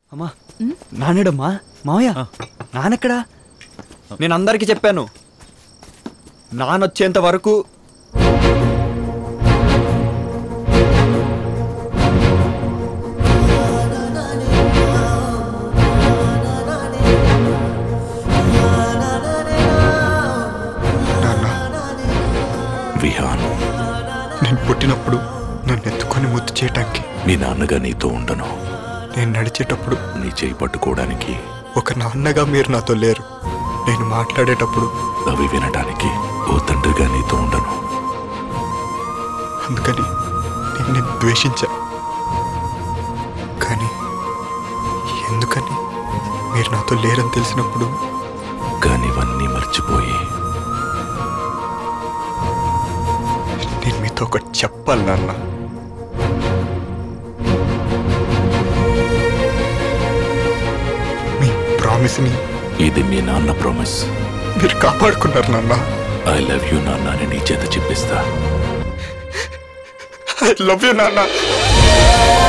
అమ్మా నాన్నడమ్మా మావయ్య నాన్నెక్కడా నేను అందరికీ చెప్పాను నానొచ్చేంత వరకు నాన్న విహాన్ నేను పుట్టినప్పుడు నన్ను ఎత్తుకొని ముద్దు చేయటానికి మీ నాన్నగా నీతో ఉండను నేను నడిచేటప్పుడు నీ చేయి పట్టుకోవడానికి ఒక నాన్నగా మీరు నాతో లేరు నేను మాట్లాడేటప్పుడు అవి వినడానికి ఓ తండ్రిగా నీతో ఉండను అందుకని నేను నిన్ను ద్వేషించా కానీ ఎందుకని మీరు నాతో లేరని తెలిసినప్పుడు కానీ ఇవన్నీ మర్చిపోయి నేను మీతో ఒకటి చెప్పాలి నాన్న మీ ప్రామిస్ని ఇది మీ నాన్న ప్రామిస్ మీరు కాపాడుకున్నారు నాన్న ఐ లవ్ యూ నాన్న అని నీ చేత చెప్పిస్తా ఐ లవ్ యూ నాన్న